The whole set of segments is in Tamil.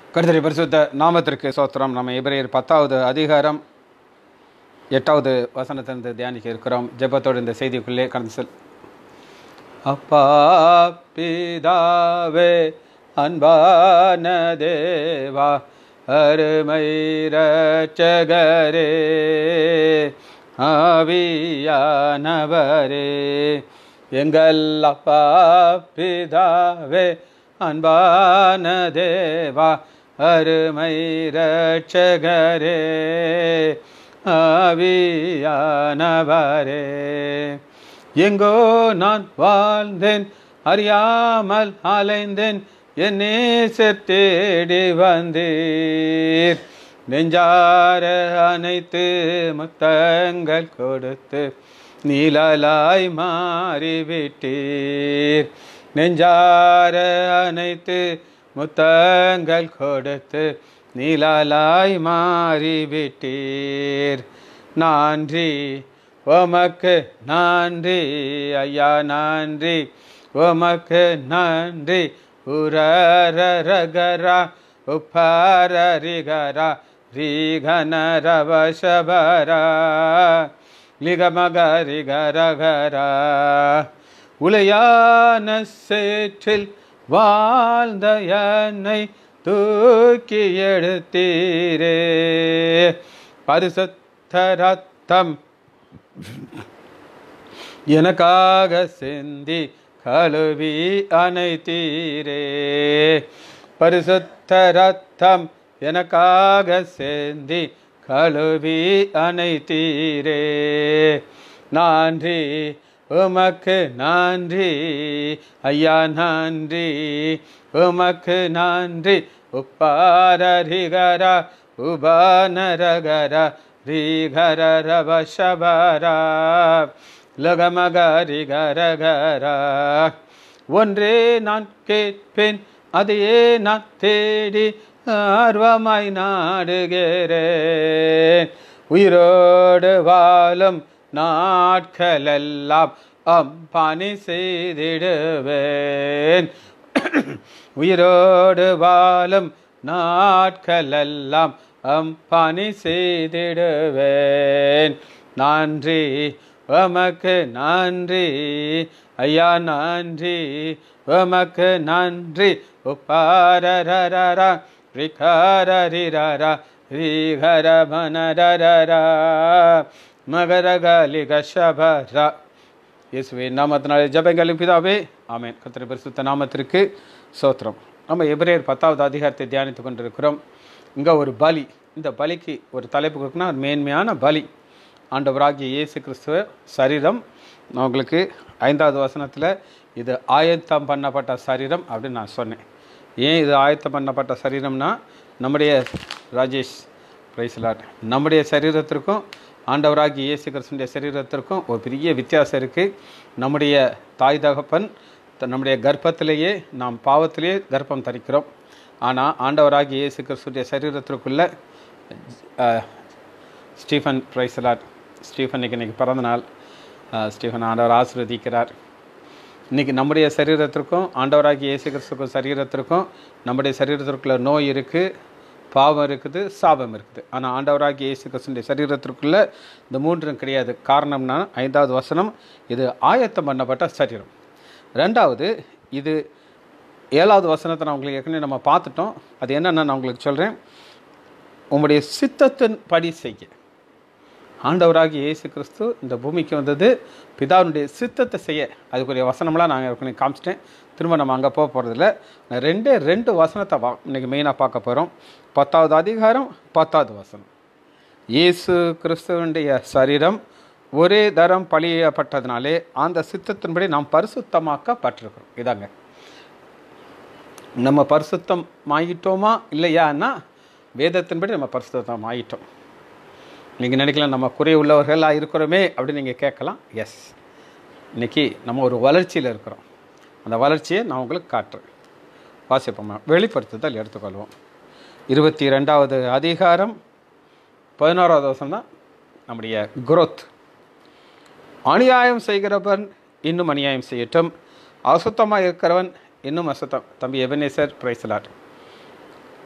கர்த்தரை பரிசுத்த நாமத்திற்கு சோத்திரம் நம்ம எபிரேயர் பத்தாவது அதிகாரம் எட்டாவது வசனத்திலிருந்து தியானிக்க இருக்கிறோம் ஜெபத்தோடு இந்த செய்திக்குள்ளே கடந்து செல் அப்பா பிதாவே அன்பான தேவா அருமை ரட்சகரே ஆவியானவரே எங்கள் அப்பா பிதாவே அன்பான தேவா அருமை ரட்சகரே ஆவியானவரே எங்கோ நான் வாழ்ந்தேன் அறியாமல் அலைந்தேன் என் நேசர் தேடி வந்தீர் நெஞ்சார அனைத்து முத்தங்கள் கொடுத்து நீழலாய் மாறிவிட்டீர் நெஞ்சார அனைத்து முத்தங்கள் கொடுத்து நீழலாய் மாறிவிட்டீர் நன்றி உமக்கு நன்றி ஐயா நன்றி உமக்கு நன்றி உரரகரா உப்பரரிகரா ரீகனரவசபரா லிகமகரிகரகரா உளையான சேற்றில் வாழ்ந்த என்னை தூக்கி எடுத்தீரே பரிசுத்த ரத்தம் எனக்காக சிந்தி கழுவி அனைத்தீரே பரிசுத்த ரத்தம் எனக்காக சிந்தி கழுவி அனைத்தீரே நன்றி உமக்கு நன்றி ஐயா நன்றி உமக்கு நன்றி உப்பாரரிகரா உபானரகர ரீகர ரவசபரா லகமகரிகரகரா ஒன்றே நான் கேட்பேன் அதையே நான் தேடி ஆர்வமாய் நாடுகிறேன் உயிரோடு வாழும் நாட்களெல்லாம் அம்பானி செய்திடுவேன் உயிரோடு வாழும் நாட்களெல்லாம் அம்பானி செய்திடுவேன் நன்றி உமக்கு நன்றி ஐயா நன்றி உமக்கு நன்றி உப்பாரரரா ரிகரரிரரா ரீகரமனரரா மகரகலிக சபரா இயேசுவே நாமத்தினாலே ஜபங்களின் பிதாவே ஆமேன் கத்திர பரிசுத்த நாமத்திற்கு சோத்திரம் நம்ம எபிரேயர் பத்தாவது அதிகாரத்தை தியானித்து கொண்டிருக்கிறோம் இங்கே ஒரு பலி இந்த பலிக்கு ஒரு தலைப்பு கொடுக்குன்னா ஒரு மேன்மையான பலி ஆண்டவராகிய இயேசு கிறிஸ்துவ சரீரம் நான் உங்களுக்கு ஐந்தாவது வசனத்தில் இது ஆயத்தம் பண்ணப்பட்ட சரீரம் அப்படின்னு நான் சொன்னேன் ஏன் இது ஆயத்தம் பண்ணப்பட்ட சரீரம்னா நம்முடைய ராஜேஷ் பிரைஸ்லாட் நம்முடைய சரீரத்திற்கும் ஆண்டவராகி இயேசு கிறிஸ்துடைய சரீரத்திற்கும் ஒரு பெரிய வித்தியாசம் இருக்குது நம்முடைய தாய் தகப்பன் த- நம்முடைய கர்ப்பத்திலேயே நாம் பாவத்திலேயே கர்ப்பம் தரிக்கிறோம் ஆனால் ஆண்டவராகி இயேசு கிறிஸ்துடைய சரீரத்திற்குள்ள அஹ், ஸ்டீஃபன் பிரைஸ்லாட் ஸ்டீஃபனுக்கு இன்னைக்கு பிறந்த நாள் அஹ், ஸ்டீஃபன் ஆண்டவர் ஆசீர்வதிக்கிறார் இன்னைக்கு நம்முடைய சரீரத்திற்கும் ஆண்டவராகி இயேசு கிறிஸ்துக்கும் சரீரத்திற்கும் நம்முடைய சரீரத்திற்குள்ள நோய் இருக்குது பாவம் இருக்குது சாபம் இருக்குது ஆனால் ஆண்டவராகி இயேசு கிறிஸ்துடைய சரீரத்திற்குள்ள இந்த மூன்றும் கிடையாது காரணம்னா ஐந்தாவது வசனம் இது ஆயத்தம் பண்ணப்பட்ட சரீரம் ரெண்டாவது இது ஏழாவது வசனத்தை நான் உங்களுக்கு ஏற்கனவே நம்ம பார்த்துட்டோம் அது என்னென்னு நான் உங்களுக்கு சொல்கிறேன் உங்களுடைய சித்தத்தின் படி செய்ய ஆண்டவராகிய இயேசு கிறிஸ்து இந்த பூமிக்கு வந்தது பிதாவினுடைய சித்தத்தை செய்ய அதுக்குரிய வசனம்லாம் நாங்கள் ஏற்கனவே காமிச்சிட்டேன் திரும்ப நம்ம அங்கே போக போகிறதில்ல நான் ரெண்டே ரெண்டு வசனத்தை வா இன்னைக்கு மெயினாக பார்க்க போகிறோம் பத்தாவது அதிகாரம் பத்தாவது வசனம் இயேசு கிறிஸ்துவனுடைய சரீரம் ஒரே தரம் பழியப்பட்டதுனாலே அந்த சித்தத்தின்படி நாம் பரிசுத்தமாக்கப்பட்டிருக்கிறோம் இதாங்க நம்ம பரிசுத்தம் ஆகிட்டோமா இல்லையான்னா வேதத்தின்படி நம்ம பரிசுத்தம் ஆகிட்டோம் நீங்கள் நினைக்கலாம் நம்ம குறை உள்ளவர்களாக இருக்கிறோமே அப்படின்னு நீங்கள் கேட்கலாம் எஸ் இன்னைக்கு நம்ம ஒரு வளர்ச்சியில் இருக்கிறோம் அந்த வளர்ச்சியை நான் உங்களுக்கு காட்டுறேன் வாசிப்போமா வெளிப்படுத்துதல் எடுத்துக்கொள்வோம் இருபத்தி ரெண்டாவது அதிகாரம் பதினோராவது வருஷம் தான் நம்முடைய growth அநியாயம் செய்கிறவன் இன்னும் அநியாயம் செய்யட்டும் அசுத்தமாக இருக்கிறவன் இன்னும் அசுத்தம் தம்பி எபனேசர் பிரைசலாட்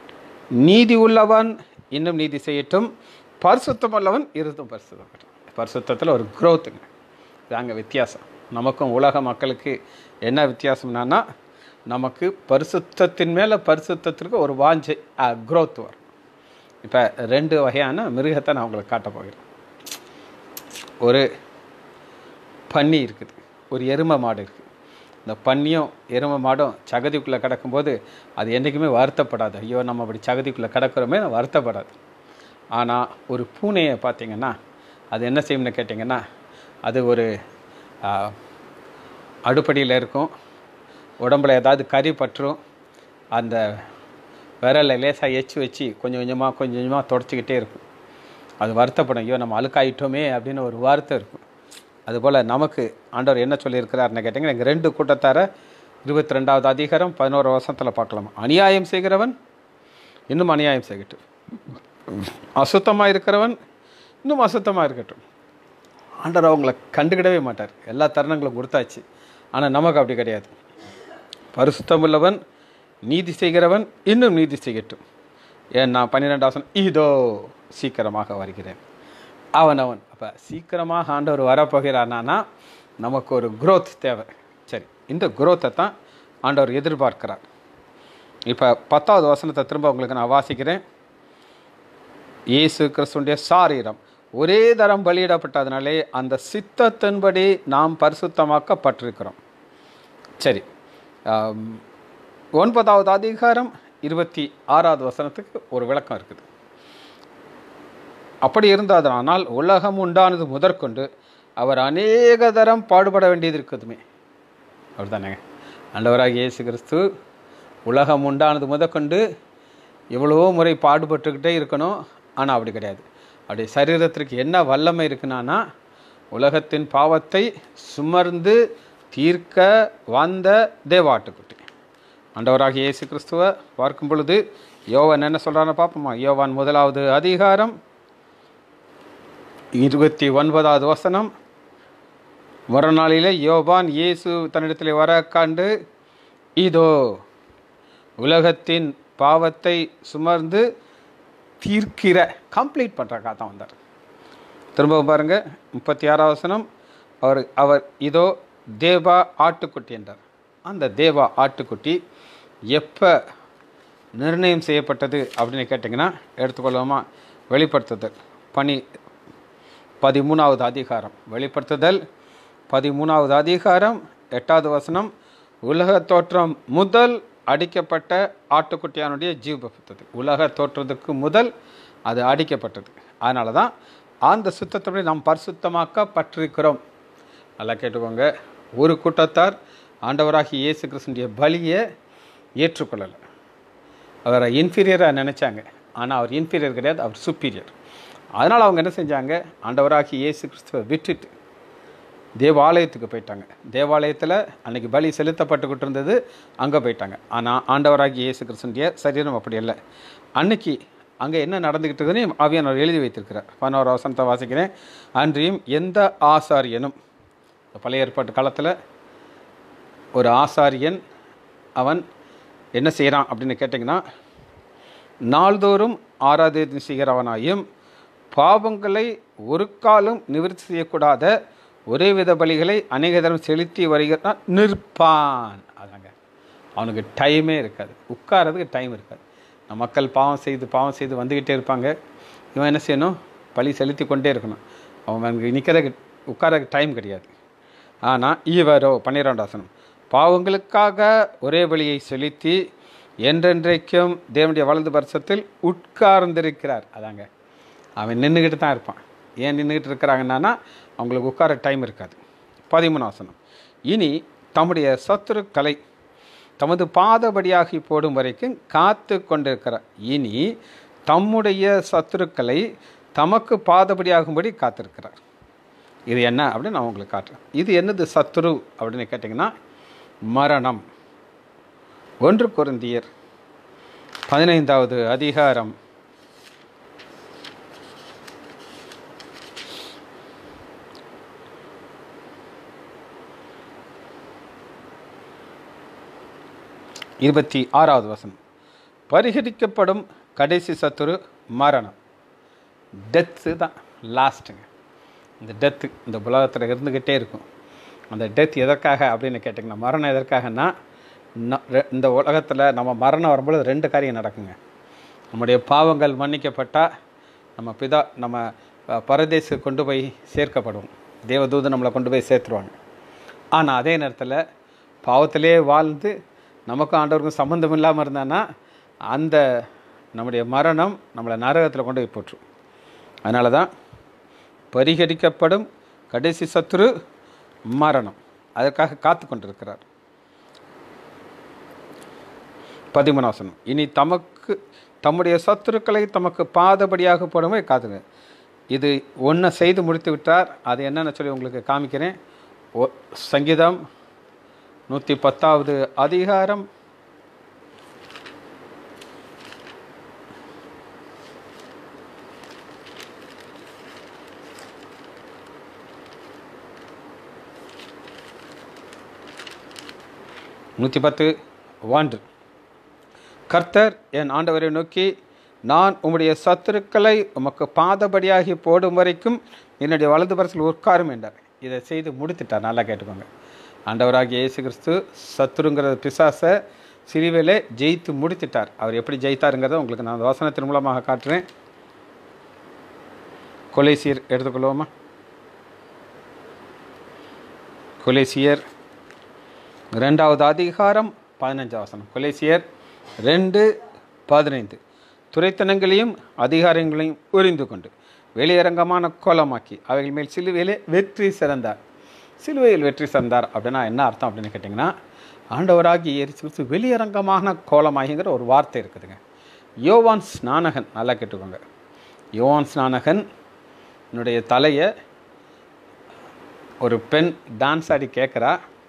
நீதி உள்ளவன் இன்னும் நீதி செய்யட்டும் பரிசுத்தம் உள்ளவன் இருந்தும் பரிசுத்தம் பரிசுத்தத்தில் ஒரு growthங்க இதாங்க வித்தியாசம் நமக்கும் உலக மக்களுக்கு என்ன வித்தியாசம்னா நமக்கு பரிசுத்தத்தின் மேலே பரிசுத்தத்திற்கு ஒரு வாஞ்சை growth வரும் இப்போ ரெண்டு வகையான மிருகத்தை நான் உங்களுக்கு காட்ட போகிறேன் ஒரு பன்னி இருக்குது ஒரு எருமை மாடு இருக்குது இந்த பன்னியும் எருமை மாடும் சகதிக்குள்ளே கிடக்கும்போது அது என்றைக்குமே வருத்தப்படாது ஐயோ நம்ம அப்படி சகதிக்குள்ளே கிடக்கிறோமே வருத்தப்படாது ஆனால் ஒரு பூனையை பார்த்தீங்கன்னா அது என்ன செய்யும்னு கேட்டிங்கன்னா அது ஒரு ஆ, அடுப்படியில் இருக்கும் உடம்புல ஏதாவது கறி பற்றும் அந்த விரலை லேசாக எச்சு வச்சு கொஞ்சம் கொஞ்சமாக கொஞ்சம் கொஞ்சமாக தொடச்சிக்கிட்டே இருக்கும் அது வருத்தப்படும் ஐயோ நம்ம அழுக்காயிட்டோமே அப்படின்னு ஒரு வார்த்தை இருக்கும் அதுபோல் நமக்கு ஆண்டவர் என்ன சொல்லியிருக்கிறாருன்னு கேட்டிங்கன்னா இங்கே ரெண்டு கூட்டத்தார இருபத்தி ரெண்டாவது அதிகாரம் பதினோரு வருஷத்தில் பார்க்கலாம் அநியாயம் செய்கிறவன் இன்னும் அநியாயம் செய்யட்டும் அசுத்தமாக இருக்கிறவன் இன்னும் அசுத்தமாக இருக்கட்டும் ஆண்டவர் அவங்கள கண்டுக்கிடவே மாட்டார் எல்லா தருணங்களும் கொடுத்தாச்சு ஆனால் நமக்கு அப்படி கிடையாது பரிசுத்தமுள்ளவன் நீதி செய்கிறவன் இன்னும் நீதி செய்யட்டும் ஏன் நான் பன்னிரெண்டு ஆசனம் இதோ சீக்கிரமாக வருகிறேன் அவன் அவன் அப்போ சீக்கிரமாக ஆண்டவர் வரப்போகிறானா நமக்கு ஒரு growth தேவை சரி இந்த growth-ஐ தான் ஆண்டவர் எதிர்பார்க்கிறார் இப்போ பத்தாவது வசனத்தை திரும்ப உங்களுக்கு நான் வாசிக்கிறேன் இயேசு கிறிஸ்துடைய சாரீரம் ஒரே தரம் பலியிடப்பட்டதுனாலே அந்த சித்தத்தின்படி நாம் பரிசுத்தமாக்கப்பட்டிருக்கிறோம் சரி ஆம், ஒன்பதாவது அதிகாரம் இருபத்தி ஆறாவது வசனத்துக்கு ஒரு விளக்கம் இருக்குது அப்படி இருந்ததனால் உலகம் உண்டானது முதற்கொண்டு அவர் அநேக தரம் பாடுபட வேண்டியது இருக்குதுமே அப்படிதானேங்க ஆண்டவராக இயேசு கிறிஸ்து உலகம் உண்டானது முதற்கொண்டு எவ்வளவோ முறை பாடுபட்டுக்கிட்டே இருக்கணும் ஆனால் அப்படி கிடையாது அப்படி சரீரத்திற்கு என்ன வல்லமை இருக்குனானா உலகத்தின் பாவத்தை சுமர்ந்து தீர்க்க வந்த தேவாட்டுக்குட்டி ஆண்டவராக இயேசு கிறிஸ்துவை பார்க்கும் பொழுது யோவான் என்ன சொல்கிறான்னு பார்ப்போமா யோவான் முதலாவது அதிகாரம் இருபத்தி ஒன்பதாவது வசனம் மறுநாளிலே யோவான் இயேசு தன்னிடத்தில் வர கண்டு இதோ உலகத்தின் பாவத்தை சுமர்ந்து தீர்க்கிற கம்ப்ளீட் பண்ணுறக்காக தான் வந்தார் திரும்ப பாருங்க முப்பத்தி ஆறாவது வசனம் அவர் அவர் இதோ தேவா ஆட்டுக்குட்டி என்றார் அந்த தேவா ஆட்டுக்குட்டி எப்போ நிர்ணயம் செய்யப்பட்டது அப்படின்னு கேட்டிங்கன்னா எடுத்துக்கொள்வோமா வெளிப்படுத்துதல் பணி பதிமூணாவது அதிகாரம் வெளிப்படுத்துதல் பதிமூணாவது அதிகாரம் எட்டாவது வசனம் உலக தோற்றம் முதல் அடிக்கப்பட்ட ஆட்டுக்குட்டியானுடைய ஜீவபத்தது உலக தோற்றத்துக்கு முதல் அது அடிக்கப்பட்டது அதனால தான் அந்த சுத்தத்தோடு நாம் பரிசுத்தமாக்கப்பட்டிருக்கிறோம் நல்லா கேட்டுக்கோங்க ஒரு கூட்டத்தார் ஆண்டவராகி இயேசு கிறிஸ்துடைய பலியை ஏற்றுக்கொள்ளலை அவரை இன்ஃபீரியராக நினச்சாங்க ஆனால் அவர் இன்ஃபீரியர் கிடையாது அவர் சுப்பீரியர் அதனால் அவங்க என்ன செஞ்சாங்க ஆண்டவராகி இயேசு கிறிஸ்துவை விட்டுட்டு தேவாலயத்துக்கு போயிட்டாங்க தேவாலயத்தில் அன்னைக்கு பலி செலுத்தப்பட்டுக்கிட்டு இருந்தது அங்கே போயிட்டாங்க ஆனால் ஆண்டவராகி இயேசு கிறிஸ்துடைய சரீரம் அப்படி இல்லை அன்னைக்கு அங்கே என்ன நடந்துக்கிட்டு இருக்குதுன்னு ஆவியானவர் எழுதி வைத்திருக்கிறார் பதினோரு வசனத்தை வாசிக்கிறேன் அன்றியும் எந்த ஆசாரியனும் இந்த பழைய ஏற்பாட்டு காலத்தில் ஒரு ஆசாரியன் அவன் என்ன செய்கிறான் அப்படின்னு கேட்டிங்கன்னா நாள்தோறும் ஆராதனை செய்கிறவனாயும் பாவங்களை ஒரு காலம் நிவர்த்தி செய்யக்கூடாத ஒரே வித பலிகளை அநேக தரம் செலுத்தி வருகிறான் நிற்பான் அதாங்க அவனுக்கு டைமே இருக்காது உட்காரதுக்கு டைம் இருக்காது நம்ம மக்கள் பாவம் செய்து பாவம் செய்து வந்துக்கிட்டே இருப்பாங்க இவன் என்ன செய்யணும் பலி செலுத்தி கொண்டே இருக்கணும் அவனுக்கு நிற்கிறதுக்கு உட்காரதுக்கு டைம் கிடையாது ஆனால் ஈவரோ பன்னிரெண்டாசனம் பாவங்களுக்காக ஒரே பலியை செலுத்தி என்றென்றைக்கும் தேவனுடைய வலது பரிசத்தில் உட்கார்ந்திருக்கிறார் அதாங்க அவன் நின்றுக்கிட்டு தான் இருப்பான் ஏன் நின்றுக்கிட்டு இருக்கிறாங்கன்னா அவங்களுக்கு உட்கார டைம் இருக்காது பதிமூணாசனம் இனி தம்முடைய சத்துருக்களை தமது பாதபடியாகி போடும் வரைக்கும் காத்து கொண்டிருக்கிறார் இனி தம்முடைய சத்துருக்களை தமக்கு பாதபடியாகும்படி காத்திருக்கிறார் இது என்ன அப்படின்னு நான் உங்களுக்கு காட்டுறேன் இது என்னது சத்துரு அப்படின்னு கேட்டிங்கன்னா மரணம் ஒன்று குருந்தியர் பதினைந்தாவது அதிகாரம் இருபத்தி ஆறாவது வசனம் பரிகரிக்கப்படும் கடைசி சத்துரு மரணம் டெத்து தான் லாஸ்ட்டுங்க இந்த டெத்து இந்த உலகத்தில் இருந்துக்கிட்டே இருக்கும் அந்த டெத் எதற்காக அப்படின்னு கேட்டிங்கன்னா மரணம் எதற்காகன்னா ந- ரெ- இந்த உலகத்தில் நம்ம மரணம் வரும்பொழுது ரெண்டு காரியம் நடக்குங்க நம்முடைய பாவங்கள் மன்னிக்கப்பட்டால் நம்ம பிதா நம்ம அஹ், பரதேசு கொண்டு போய் சேர்க்கப்படுவோம் தேவதூதன் நம்மளை கொண்டு போய் சேர்த்துருவாங்க ஆனால் அதே நேரத்தில் பாவத்திலே வாழ்ந்து நமக்கும் ஆண்டவருக்கும் சம்மந்தம் இல்லாமல் இருந்தான்னா அந்த நம்முடைய மரணம் நம்மளை நரகத்தில் கொண்டு போய் போட்டுரும் அதனால தான் பரிகரிக்கப்படும் கடைசி சத்துரு மரணம் அதற்காக காத்து கொண்டிருக்கிறார் பதிமனாசனம் இனி தமக்கு தம்முடைய சத்துருக்களை தமக்கு பாதபடியாக போடுமே காத்துங்க இது ஒன்றை செய்து முடித்து விட்டார் அது என்னன்னு சொல்லி உங்களுக்கு காமிக்கிறேன் ஒ- சங்கீதம் நூற்றி பத்தாவது அதிகாரம் நூற்றி பத்து ஒன்று கர்த்தர் என் ஆண்டவரை நோக்கி நான் உம்முடைய சத்துருக்களை உமக்கு பாதபடியாகி போடும் வரைக்கும் என்னுடைய வலது பரசில் உட்காரும் என்றார் இதை செய்து முடித்துட்டார் நல்லா கேட்டுக்கோங்க ஆண்டவராகிய இயேசு கிறிஸ்து சத்துருங்கிற பிசாசை சிலுவையிலே ஜெயித்து முடித்துட்டார் அவர் எப்படி ஜெயித்தாருங்கிறத உங்களுக்கு நான் அந்த வசனத்தின் மூலமாக காட்டுறேன் கொலைசீர் எடுத்துக்கொள்வோமா கொலேசியர் ரெண்டாவது அதிகாரம் பதினஞ்சாம் வசனம் கொலேசியர் ரெண்டு பதினைந்து துரைத்தனங்களையும் அதிகாரங்களையும் புரிந்து கொண்டு வெளியரங்கமான கோலமாக்கி அவைகள் மேல் சிலுவையிலே வெற்றி சிறந்தார் சிலுவையில் வெற்றி சிறந்தார் அப்படின்னா என்ன அர்த்தம் அப்படின்னு கேட்டிங்கன்னா ஆண்டவராகி இயேசு கிறிஸ்து வெளியரங்கமான கோலமாகிங்கிற ஒரு வார்த்தை இருக்குதுங்க யோவான் ஸ்நானகன் நல்லா கேட்டுக்கோங்க யோவான் ஸ்நானகன் என்னுடைய தலையை ஒரு பெண் டான்ஸ் ஆடி கேட்குறா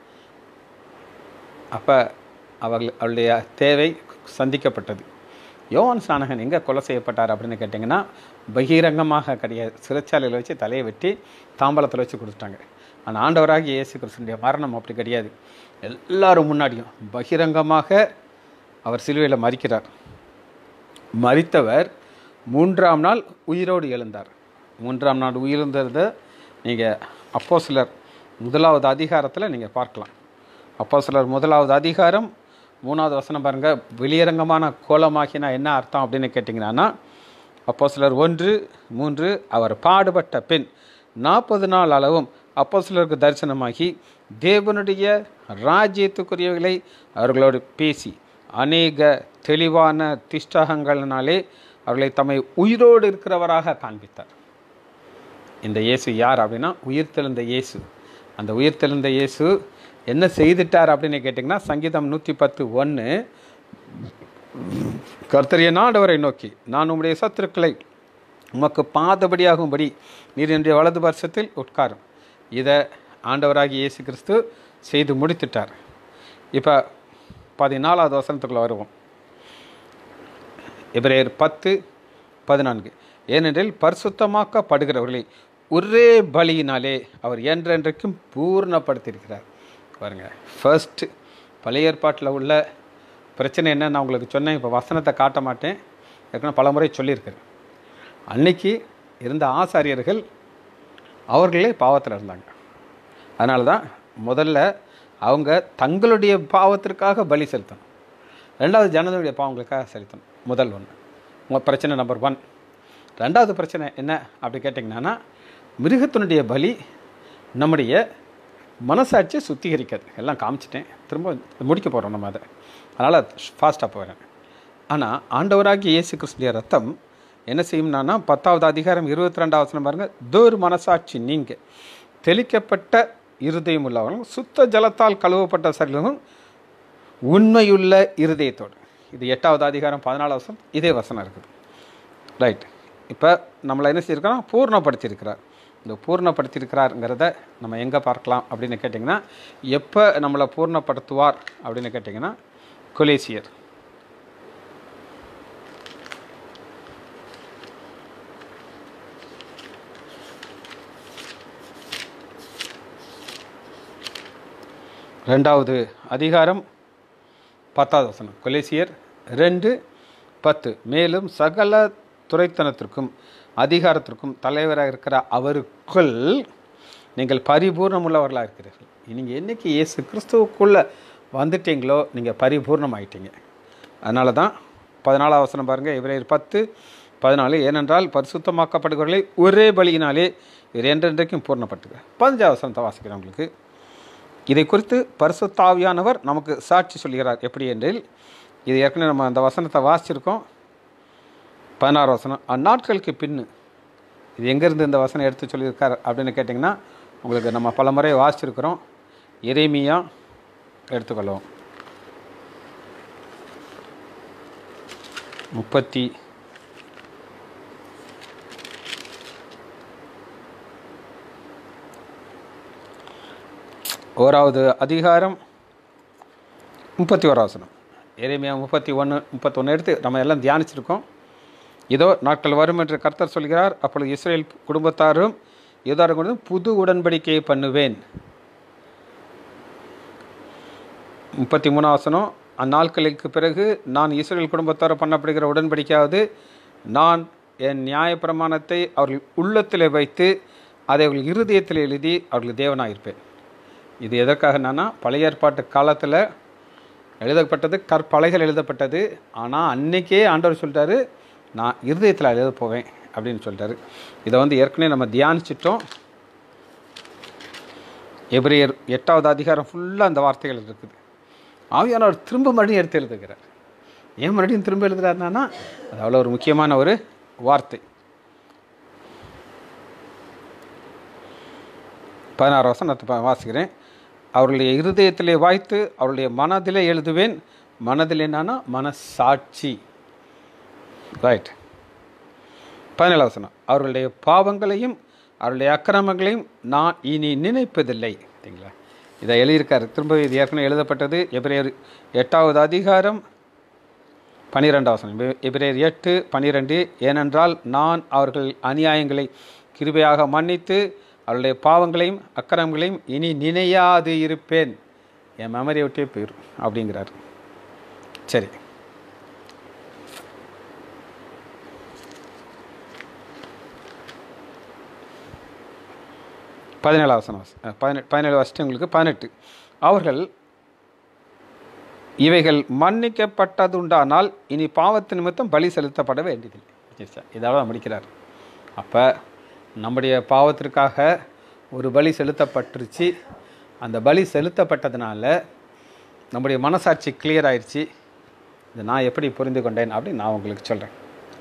அப்போ அவள் அவளுடைய தேவை சந்திக்கப்பட்டது யோவான் ஸ்நானகன் எங்கே கொலை செய்யப்பட்டார் அப்படின்னு கேட்டிங்கன்னா பகிரங்கமாக கிடையாது சிறைச்சாலையில் வச்சு தலையை வெட்டி தாம்பலத்தில் வச்சு கொடுத்துட்டாங்க ஆனால் ஆண்டவராகி இயேசு கிறிஸ்துடைய மரணம் அப்படி கிடையாது எல்லாரும் முன்னாடியும் பகிரங்கமாக அவர் சிலுவையில் மறிக்கிறார் மறித்தவர் மூன்றாம் நாள் உயிரோடு எழுந்தார் மூன்றாம் நாள் உயிர்ந்ததை நீங்கள் அப்போ சிலர் முதலாவது அதிகாரத்தில் நீங்கள் பார்க்கலாம் அப்போ சிலர் முதலாவது அதிகாரம் மூணாவது வசனம் பாருங்கள் வெளியரங்கமான கோலமாகினா என்ன அர்த்தம் அப்படின்னு கேட்டிங்கன்னா அப்போ சிலர் ஒன்று மூன்று அவர் பாடுபட்ட பின் நாற்பது நாள் அளவும் அப்போ சிலருக்கு தரிசனமாகி தேவனுடைய ராஜ்யத்துக்குரியவைகளை அவர்களோடு பேசி அநேக தெளிவான திஷ்டகங்களினாலே அவர்களை தம்மை உயிரோடு இருக்கிறவராக காண்பித்தார் இந்த இயேசு யார் அப்படின்னா உயிர்த்தெழுந்த இயேசு அந்த உயிர்த்தெழுந்த இயேசு என்ன செய்துட்டார் அப்படின்னு கேட்டிங்கன்னா சங்கீதம் நூற்றி பத்து ஒன்று கர்த்தரிய நாடவரை நோக்கி நான் உம்முடைய சத்துருக்களை உமக்கு பாதபடியாகும்படி நீர் என்னுடைய வலது வருஷத்தில் உட்காரும் இதை ஆண்டவராகிய இயேசு கிறிஸ்து செய்து முடித்துட்டார் இப்போ பதினாலாவது வசனத்துக்குள்ள வருவோம் எபிரேயர் பத்து பதினான்கு ஏனென்றில் பரிசுத்தமாக்கப்படுகிறவர்களை ஒரே பலியினாலே அவர் என்றென்றைக்கும் பூர்ணப்படுத்தியிருக்கிறார் பாருங்க ஃபர்ஸ்ட் பழைய ஏற்பாட்டில் உள்ள பிரச்சனை என்ன நான் உங்களுக்கு சொன்னேன் இப்போ வசனத்தை காட்ட மாட்டேன் ஏற்கனவே பல முறை சொல்லியிருக்கிறேன் அன்னைக்கு இருந்த ஆசாரியர்கள் அவர்களே பாவத்தில் இருந்தாங்க அதனால தான் முதல்ல அவங்க தங்களுடைய பாவத்திற்காக பலி செலுத்தணும் ரெண்டாவது ஜனதனுடைய பாவங்களுக்காக செலுத்தணும் முதல் ஒன்று பிரச்சனை நம்பர் ஒன் ரெண்டாவது பிரச்சனை என்ன அப்படி கேட்டிங்கன்னா மிருகத்தினுடைய பலி நம்முடைய மனசாட்சியை சுத்திகரிக்காது எல்லாம் காமிச்சிட்டேன் திரும்ப முடிக்க போகிறோம் நம்ம அதை அதனால் ஃபாஸ்ட்டாக போகிறேன் ஆனால் ஆண்டவராகிய இயேசு கிறிஸ்துடைய ரத்தம் என்ன செய்யும்னா பத்தாவது அதிகாரம் இருபத்தி ரெண்டாவது வசனம் பாருங்கள் தோர் மனசாட்சி நீங்கள் தெளிக்கப்பட்ட இருதயம் உள்ளவர்களும் சுத்த ஜலத்தால் கழுவப்பட்ட சரீரமும் உண்மையுள்ள இருதயத்தோடு இது எட்டாவது அதிகாரம் பதினாலாவது வசனம் இதே வசனம் இருக்குது ரைட் இப்போ நம்மளை என்ன செய்யிருக்கிறோம் பூர்ணப்படுத்தியிருக்கிறார் இந்த பூர்ணப்படுத்தியிருக்கிறாருங்கிறத நம்ம எங்கே பார்க்கலாம் அப்படின்னு கேட்டிங்கன்னா எப்போ நம்மளை பூர்ணப்படுத்துவார் அப்படின்னு கேட்டிங்கன்னா கொலேசியர் ரெண்டாவது அதிகாரம் பத்தாவது வசனம் கொலேசியர் ரெண்டு பத்து மேலும் சகல துறைத்தனத்திற்கும் அதிகாரத்திற்கும் தலைவராக இருக்கிற அவருக்குள் நீங்கள் பரிபூர்ணமுள்ளவர்களாக இருக்கிறீர்கள் நீங்கள் என்னைக்கு இயேசு கிறிஸ்துவுக்குள்ளே வந்துட்டீங்களோ நீங்கள் பரிபூர்ணமாயிட்டீங்க அதனால தான் பதினாலாம் வசனம் பாருங்கள் இவரையர் பத்து பதினாலு ஏனென்றால் பரிசுத்தமாக்கப்படுகிறவர்களை ஒரே பலியினாலே இவர் என்றென்றைக்கும் பூர்ணப்பட்டுங்க பதினஞ்சாவது வசனத்தை வாசிக்கிறேன் உங்களுக்கு இதை குறித்து பரிசுத்தாவியானவர் நமக்கு சாட்சி சொல்கிறார் எப்படி என்றில் இது ஏற்கனவே நம்ம அந்த வசனத்தை வாசிச்சிருக்கோம் பதினாறு வசனம் அந்நாட்களுக்கு பின்னு இது எங்கேருந்து இந்த வசனம் எடுத்து சொல்லியிருக்கார் அப்படின்னு கேட்டிங்கன்னா உங்களுக்கு நம்ம பல முறை வாசிச்சிருக்கிறோம் எரேமியா எடுத்துக்கொள்வோம் முப்பத்தி ஓராவது அதிகாரம் முப்பத்தி ஓராவசனம் எரேமியா முப்பத்தி ஒன்று முப்பத்தொன்று எடுத்து நம்ம எல்லாம் தியானிச்சிருக்கோம் இதோ நாட்கள் வரும் என்று கர்த்தர் சொல்கிறார் அப்பொழுது இஸ்ரேல் குடும்பத்தாரும் யூதாரும் கொண்டு புது உடன்படிக்கையை பண்ணுவேன் முப்பத்தி மூணாவசனம் அந்நாட்களுக்கு பிறகு நான் இஸ்ரேல் குடும்பத்தார் பண்ணப்படுகிற உடன்படிக்கையாவது நான் என் நியாயப்பிரமாணத்தை அவர்கள் உள்ளத்தில் வைத்து அதை அவர்கள் இருதயத்தில் எழுதி அவர்கள் தேவனாக இருப்பேன் இது எதற்காக என்னன்னா பழைய ஏற்பாட்டு காலத்தில் எழுதப்பட்டது கற்பலைகள் எழுதப்பட்டது ஆனால் அன்னைக்கே ஆண்டவர் சொல்லிட்டாரு நான் இருதயத்தில் எழுத போவேன் அப்படின்னு சொல்லிட்டாரு இதை வந்து ஏற்கனவே நம்ம தியானிச்சிட்டோம் எபிரேயர் எட்டாவது அதிகாரம் ஃபுல்லாக அந்த வார்த்தைகள் இருக்குது ஆவியானவர் திரும்ப மறுபடியும் எடுத்து எழுதுகிறார் ஏன் மறுபடியும் திரும்ப எழுதுறாருனா அது அவ்வளோ ஒரு முக்கியமான ஒரு வார்த்தை பதினாறு வருஷம் நான் வாசிக்கிறேன் அவருடைய இருதயத்திலே வாய்த்து அவருடைய மனதிலே எழுதுவேன் மனதில் என்னன்னா மனசாட்சி ரைட் பதினேழு வசனம் அவர்களுடைய பாவங்களையும் அவருடைய அக்கிரமங்களையும் நான் இனி நினைப்பதில்லை சரிங்களா இதை எழுதியிருக்காரு திரும்ப இது ஏற்கனவே எழுதப்பட்டது எபிரேயர் எட்டாவது அதிகாரம் பனிரெண்டாம் வசனம் எபி- எபிரேயர் எட்டு பனிரெண்டு ஏனென்றால் நான் அவர்கள் அநியாயங்களை கிருபையாக மன்னித்து அவருடைய பாவங்களையும் அக்கிரமங்களையும் இனி நினையாது இருப்பேன் என் மெமரியை விட்டே போயிடும் அப்படிங்கிறார் சரி பதினேழாம் வசனம் வாசி- அஹ், பதினெட்டு பதினேழு வருஷம் உங்களுக்கு பதினெட்டு அவர்கள் இவைகள் மன்னிக்கப்பட்டதுண்டானால் இனி பாவத்து நிமித்தம் பலி செலுத்தப்பட வேண்டியதில்லை இதால் தான் முடிக்கிறார் அப்போ நம்முடைய பாவத்திற்காக ஒரு பலி செலுத்தப்பட்டுருச்சு அந்த பலி செலுத்தப்பட்டதுனால நம்முடைய மனசாட்சி கிளியர் ஆயிடுச்சு இதை நான் எப்படி புரிந்து கொண்டேன் அப்படின்னு நான் உங்களுக்கு சொல்கிறேன்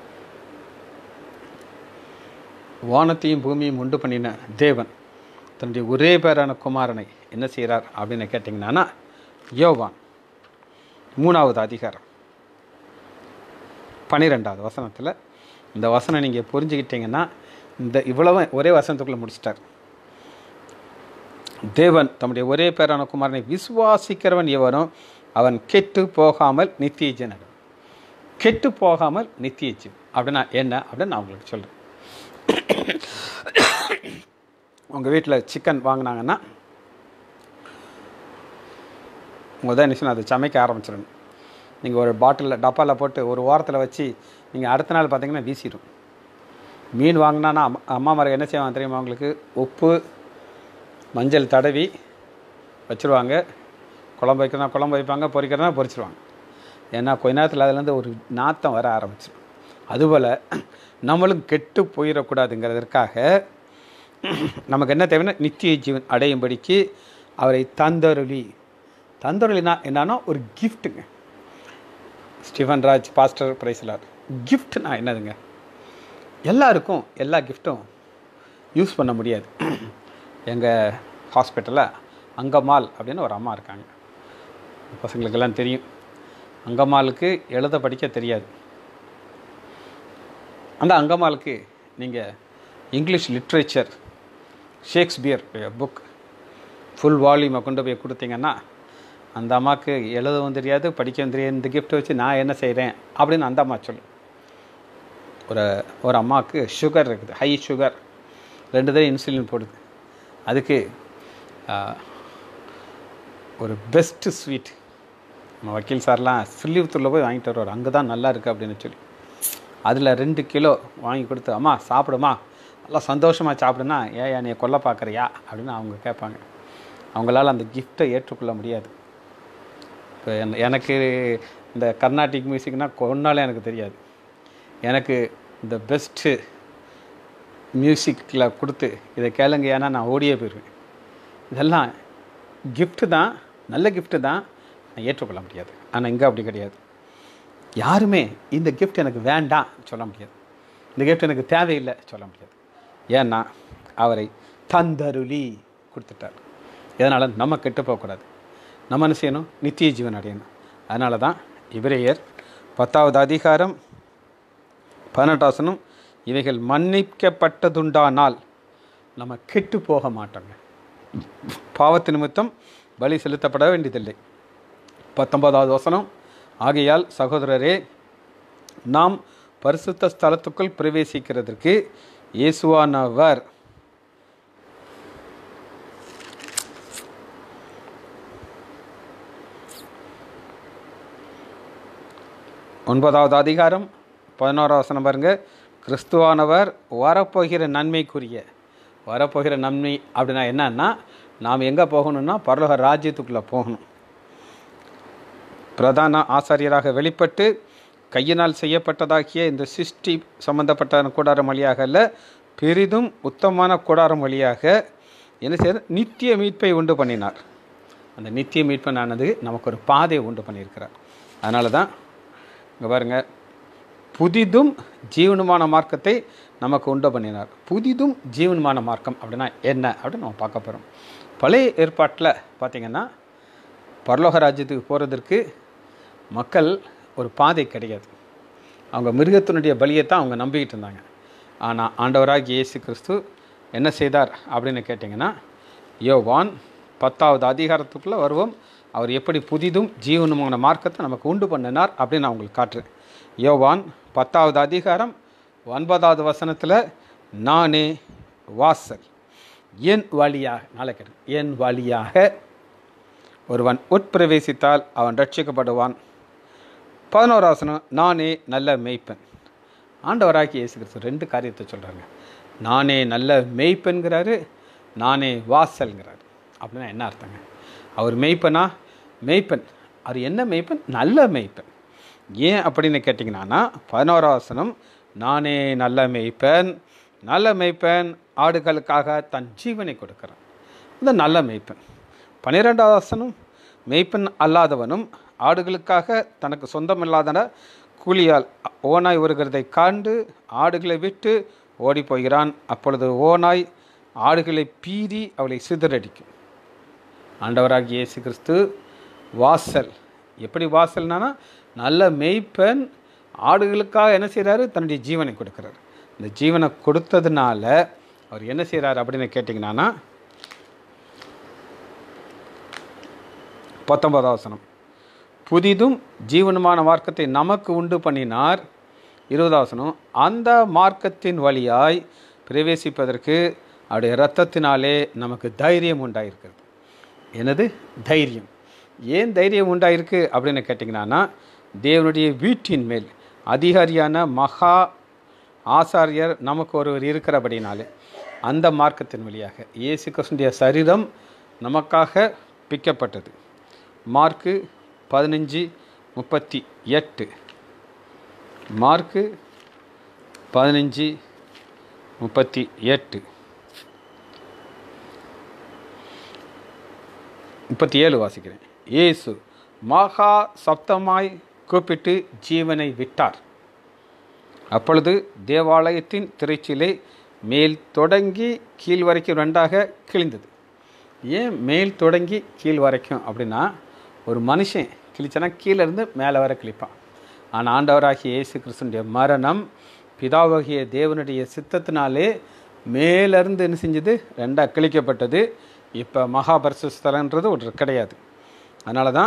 வானத்தையும் பூமியும் உண்டு பண்ணின தேவன் தன்னுடைய ஒரே பேரான குமாரனை என்ன செய்கிறார் அப்படின்னு கேட்டிங்கன்னா யோவான் மூணாவது அதிகாரம் பன்னிரெண்டாவது வசனத்தில் இந்த வசனம் நீங்கள் புரிஞ்சுக்கிட்டீங்கன்னா இந்த இவ்வளவும் ஒரே வசனத்துக்குள்ளே முடிச்சிட்டார் தேவன் தம்முடைய ஒரே பேரான குமாரனை விசுவாசிக்கிறவன் எவனோ அவன் கெட்டு போகாமல் நித்திய ஜீவன் கெட்டு போகாமல் நித்திய ஜீவன் அப்படின்னா என்ன அப்படின்னு நான் உங்களுக்கு சொல்கிறேன் உங்கள் வீட்டில் சிக்கன் வாங்கினாங்கன்னா உங்கள் தான் என்ன அதை சமைக்க ஆரம்பிச்சிடணும் நீங்கள் ஒரு பாட்டிலில் டப்பாவில் போட்டு ஒரு வாரத்தில் வச்சு நீங்கள் அடுத்த நாள் பார்த்தீங்கன்னா வீசிடும் மீன் வாங்கினான்னா அம்மா அம்மா மரம் என்ன செய்வாங்க தெரியுமா உங்களுக்கு உப்பு மஞ்சள் தடவி வச்சுருவாங்க குழம்பு வைக்கிறதா குழம்பு வைப்பாங்க பொரிக்கிறதா பொரிச்சிருவாங்க ஏன்னா கொஞ்ச நேரத்தில் அதுலேருந்து ஒரு நாத்தம் வர ஆரம்பிச்சிடும் அதுபோல் நம்மளும் கெட்டு போயிடக்கூடாதுங்கிறதற்காக நமக்கு என்ன தேவைன்னா நித்திய ஜீவன் அடையும்படிக்கு அவரை தந்தருளி தந்தருளினா என்னன்னா ஒரு கிஃப்ட்டுங்க ஸ்டீஃபன் ராஜ் பாஸ்டர் பிரைஸ்லார் கிஃப்ட்னா என்னதுங்க எல்லாருக்கும் எல்லா கிஃப்ட்டும் யூஸ் பண்ண முடியாது எங்கள் ஹாஸ்பிட்டலில் அங்கம்மாள் அப்படின்னு ஒரு அம்மா இருக்காங்க பசங்களுக்கெல்லாம் தெரியும் அங்கம்மாளுக்கு எழுத படிக்க தெரியாது அந்த அங்கம்மாளுக்கு நீங்கள் English literature Shakespeare book full வால்யூமை கொண்டு போய் கொடுத்தீங்கன்னா அந்த அம்மாவுக்கு எழுதவும் தெரியாது படிக்கவும் தெரியாது இந்த கிஃப்ட்டை வச்சு நான் என்ன செய்கிறேன் அப்படின்னு அந்த அம்மா சொல்லும் ஒரு ஒரு அம்மாவுக்கு சுகர் இருக்குது ஹை சுகர் ரெண்டு தடவை இன்சுலின் போடுது அதுக்கு ஆ, ஒரு பெஸ்ட்டு ஸ்வீட் நம்ம வக்கீல் சார்லாம் ஸ்ரீவித்தூரில் போய் வாங்கிட்டு வருவார் அங்கே தான் நல்லா இருக்குது அப்படின்னு சொல்லி அதில் ரெண்டு கிலோ வாங்கி கொடுத்து அம்மா சாப்பிடுமா நல்லா சந்தோஷமாக சாப்பிடுனா ஏன் என்னைய கொல்ல பார்க்குறியா அப்படின்னு அவங்க கேட்பாங்க அவங்களால அந்த கிஃப்ட்டை ஏற்றுக்கொள்ள முடியாது இப்போ என்- எனக்கு இந்த கர்நாடிக் மியூசிக்னா கொன்னாலே எனக்கு தெரியாது எனக்கு இந்த பெஸ்ட்டு மியூசிக்கில் கொடுத்து இதை கேளுங்க ஏன்னா நான் ஓடியே போயிடுவேன் இதெல்லாம் gift தான் நல்ல gift தான் நான் ஏற்றுக்கொள்ள முடியாது ஆனால் இங்கே அப்படி கிடையாது யாருமே இந்த gift எனக்கு வேண்டாம் சொல்ல முடியாது இந்த gift எனக்கு தேவையில்லை சொல்ல முடியாது ஏன்னா அவரை தந்தருளி கொடுத்துட்டார் இதனால் நம்ம கெட்டு போகக்கூடாது நம்ம என்ன செய்யணும் நித்திய ஜீவன் அடையணும் அதனால தான் இவரையர் பத்தாவது அதிகாரம் பதினெட்டாசனம் இவைகள் மன்னிக்கப்பட்டதுண்டானால் நம்ம கெட்டு போக மாட்டோங்க பாவத்து நிமித்தம் பலி செலுத்தப்பட வேண்டியதில்லை பத்தொன்பதாவது வசனம் ஆகையால் சகோதரரே நாம் பரிசுத்த ஸ்தலத்துக்குள் பிரவேசிக்கிறதற்கு இயேசுவானவர் ஒன்பதாவது அதிகாரம் பதினோராவது வசனம் பாருங்க கிறிஸ்துவானவர் வரப்போகிற நன்மைக்குரிய வரப்போகிற நன்மை அப்படின்னா என்னன்னா நாம் எங்கே போகணும்னா பரலோக ராஜ்யத்துக்குள்ளே போகணும் பிரதான ஆசாரியராக வெளிப்பட்டு கையினால் செய்யப்பட்டதாகிய இந்த சிருஷ்டி சம்பந்தப்பட்ட கூடாரம் வழியாக அல்ல பெரிதும் உத்தமமான கூடாரம் வழியாக என்ன செய்ய நித்திய மீட்பை உண்டு பண்ணினார் அந்த நித்திய மீட்பனானது நமக்கு ஒரு பாதையை உண்டு பண்ணியிருக்கிறார் அதனால தான் இங்கே பாருங்க புதிதும் ஜீவனுமான மார்க்கத்தை நமக்கு உண்டு பண்ணினார் புதிதும் ஜீவனுமான மார்க்கம் அப்படின்னா என்ன அப்படின்னு நம்ம பார்க்க போகிறோம் பழைய ஏற்பாட்டில் பார்த்தீங்கன்னா பரலோக ராஜ்யத்துக்கு போகிறதற்கு மக்கள் ஒரு பாதை கிடையாது அவங்க மிருகத்தினுடைய பலியை தான் அவங்க நம்பிக்கிட்டு இருந்தாங்க ஆனால் ஆண்டவராகிய இயேசு கிறிஸ்து என்ன செய்தார் அப்படின்னு கேட்டிங்கன்னா யோவான் பத்தாவது அதிகாரத்துக்குள்ளே வருவோம் அவர் எப்படி புதிதும் ஜீவனுமான மார்க்கத்தை நமக்கு உண்டு பண்ணினார் அப்படின்னு நான் உங்களுக்கு காட்டுறேன் யோவான் பத்தாவது அதிகாரம் ஒன்பதாவது வசனத்தில் நானே வாசல் என் வழியாக நாளை கேட்டு என் வழியாக ஒருவன் உட்பிரவேசித்தால் அவன் ரட்சிக்கப்படுவான் பதினோராசனம் நானே நல்ல மேய்ப்பன் ஆண்டவராகி இயேசு கிறிஸ்து ரெண்டு காரியத்தை சொல்கிறாங்க நானே நல்ல மேய்ப்பன்கிறாரு நானே வாசல்ங்கிறாரு அப்படின்னா என்ன அர்த்தங்க அவர் மேய்ப்பனா மேய்ப்பன் அவர் என்ன மேய்ப்பன் நல்ல மேய்ப்பன் ஏன் அப்படின்னு கேட்டிங்கன்னா பதினோராசனம் நானே நல்ல மேய்ப்பன் நல்ல மேய்ப்பன் ஆடுகளுக்காக தன் ஜீவனை கொடுக்கிறான் இந்த நல்ல மேய்ப்பன் பன்னிரெண்டாவது வசனம் மேய்ப்பன் அல்லாதவனும் ஆடுகளுக்காக தனக்கு சொந்தமில்லாதன கூலியால் ஓனாய் வருகிறதை காண்டு ஆடுகளை விட்டு ஓடி போகிறான் அப்பொழுது ஓனாய் ஆடுகளை பீறி அவளை சிதறடிக்கும் ஆண்டவராகிய இயேசு கிறிஸ்து வாசல் எப்படி வாசல்னா நல்ல மேய்ப்பன் ஆடுகளுக்காக என்ன செய்கிறாரு தன்னுடைய ஜீவனை கொடுக்குறாரு இந்த ஜீவனை கொடுத்ததுனால அவர் என்ன செய்கிறார் அப்படின்னு கேட்டிங்கன்னா பத்தொன்பதாம் வசனம் புதிதும் ஜீவனுமான மார்க்கத்தை நமக்கு உண்டு பண்ணினார் இருபதாம் வசனம் அந்த மார்க்கத்தின் வழியாய் பிரவேசிப்பதற்கு அவருடைய இரத்தத்தினாலே நமக்கு தைரியம் உண்டாயிருக்கிறது எனது தைரியம் ஏன் தைரியம் உண்டாயிருக்கு அப்படின்னு கேட்டிங்கன்னா தேவனுடைய வீட்டின் மேல் அதிகாரியான மகா ஆசாரியர் நமக்கு ஒருவர் இருக்கிறபடினாலே அந்த மார்க்கத்தின் வழியாக இயேசு கிறிஸ்துடைய சரீரம் நமக்காக பிக்கப்பட்டது மார்க்கு பதினஞ்சு முப்பத்தி எட்டு மார்க்கு பதினஞ்சு முப்பத்தி எட்டு முப்பத்தி ஏழு வாசிக்கிறேன் இயேசு மகா சப்தமாய் கூப்பிட்டு ஜீவனை விட்டார் அப்பொழுது தேவாலயத்தின் திரைச்சிலை மேல் தொடங்கி கீழ் வரைக்கும் ரெண்டாக கிழிந்தது ஏன் மேல் தொடங்கி கீழ் வரைக்கும் அப்படின்னா ஒரு மனுஷன் கிழிச்சானா கீழே இருந்து மேலே வர கிழிப்பான் ஆனால் ஆண்டவராகிய இயேசு கிறிஸ்துடைய மரணம் பிதாவாகிய தேவனுடைய சித்தத்தினாலே மேலேருந்து என்ன செஞ்சது ரெண்டாக கிழிக்கப்பட்டது இப்போ மகாபரிசு ஸ்தலன்றது ஒரு கிடையாது அதனால தான்